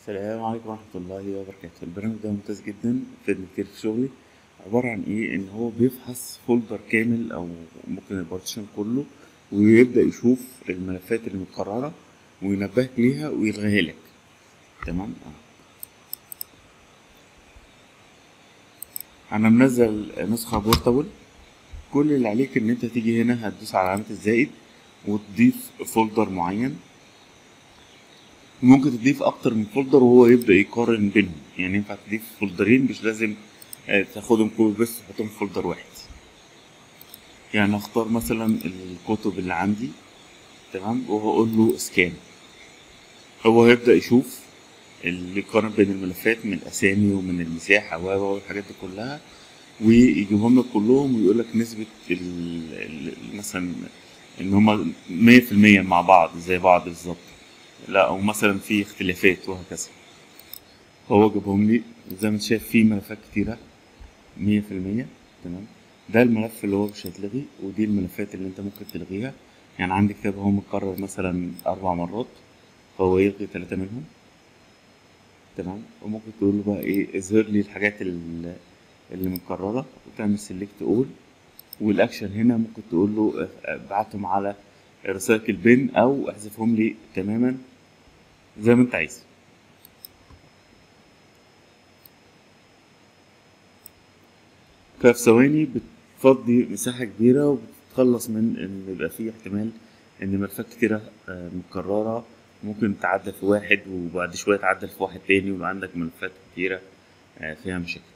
السلام عليكم ورحمة الله وبركاته البرنامج ده ممتاز جدا فادني كتير في شغلي عبارة عن ايه ان هو بيفحص فولدر كامل او ممكن البارتيشن كله ويبدأ يشوف الملفات اللي متكررة وينبهك ليها ويلغيها لك تمام آه. انا منزل نسخة بورتابل كل اللي عليك ان انت تيجي هنا هتدوس على علامة الزائد وتضيف فولدر معين ممكن تضيف اكتر من فولدر وهو يبدا يقارن بينهم يعني ينفع تضيف فولدرين مش لازم آه، تاخدهم كوبي بس تحطهم في فولدر واحد يعني اختار مثلا الكتب اللي عندي تمام وهقول له سكان هو هيبدا يشوف اللي يقارن بين الملفات من الاسامي ومن المساحه و و والحاجات دي كلها ويجيبهم لك كلهم ويقول لك نسبه ال- ال- مثلا ان هما 100% مع بعض زي بعض بالظبط لا او مثلا في اختلافات وهكذا هو جابهم لي زي ما انت شايف في ملفات كتيرة مية في المية تمام ده الملف اللي هو مش هيتلغي ودي الملفات اللي انت ممكن تلغيها يعني عندي كتاب هو متكرر مثلا أربع مرات فهو يلغي ثلاثة منهم تمام وممكن تقول له بقى ايه اظهر لي الحاجات اللي, اللي متكررة وتعمل سيلكت اول والاكشن هنا ممكن تقول له ابعتهم على ريسايكل بين او احذفهم لي تماما زي ما انت عايز ففي ثواني بتفضي مساحة كبيرة وبتتخلص من ان يبقى فيه احتمال ان ملفات كتيرة آه، متكررة ممكن تعدل في واحد وبعد شوية تعدل في واحد تاني ويبقى عندك ملفات كتيرة آه، فيها مشاكل